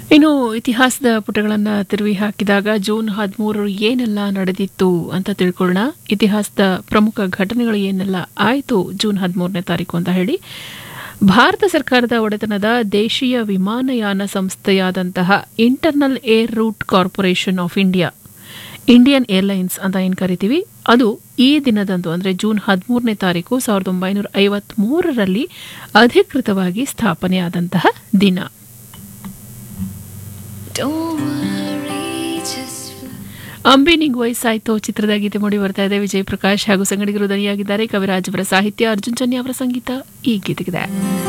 ಇನ್ನು ಇತಿಹಾಸದ ಪುಟಗಳನ್ನು ತಿರುವಿ ಹಾಕಿದಾಗ ಜೂನ್ ಹದಿಮೂರು ಏನೆಲ್ಲ ನಡೆದಿತ್ತು ಅಂತ ತಿಳ್ಕೊಳ್ಳೋಣ ಇತಿಹಾಸದ ಪ್ರಮುಖ ಘಟನೆಗಳು ಏನೆಲ್ಲ ಆಯಿತು ಜೂನ್ ಹದಿಮೂರನೇ ತಾರೀಕು ಅಂತ ಹೇಳಿ ಭಾರತ ಸರ್ಕಾರದ ಒಡೆತನದ ದೇಶೀಯ ವಿಮಾನಯಾನ ಸಂಸ್ಥೆಯಾದಂತಹ internal air route corporation of India Indian airlines ಅಂತ ಏನು ಕರಿತೀವಿ ಅದು ಈ ದಿನದಂದು ಅಂದರೆ ಜೂನ್ ಹದಿಮೂರನೇ ತಾರೀಕು ಸಾವಿರದ ಒಂಬೈನೂರ ಐವತ್ಮೂರರಲ್ಲಿ ಅಧಿಕೃತವಾಗಿ ಸ್ಥಾಪನೆಯಾದಂತಹ ದಿನ Don't worry, just fly. Ambi ನಿಂಗ್ ವಯಸ್ಸಾಯ್ತು ಚಿತ್ರದ ಗೀತೆ ಮೂಡಿ ಬರ್ತಾ ಇದೆ ವಿಜಯ್ ಪ್ರಕಾಶ್ ಹಾಗೂ ಸಂಗಡಿಗರು ದನಿಯಾಗಿದ್ದಾರೆ ಕವಿರಾಜ್ ಅವರ ಸಾಹಿತ್ಯ ಅರ್ಜುನ್ ಚನ್ಯ ಅವರ ಸಂಗೀತ ಈ ಗೀತೆಗಿದೆ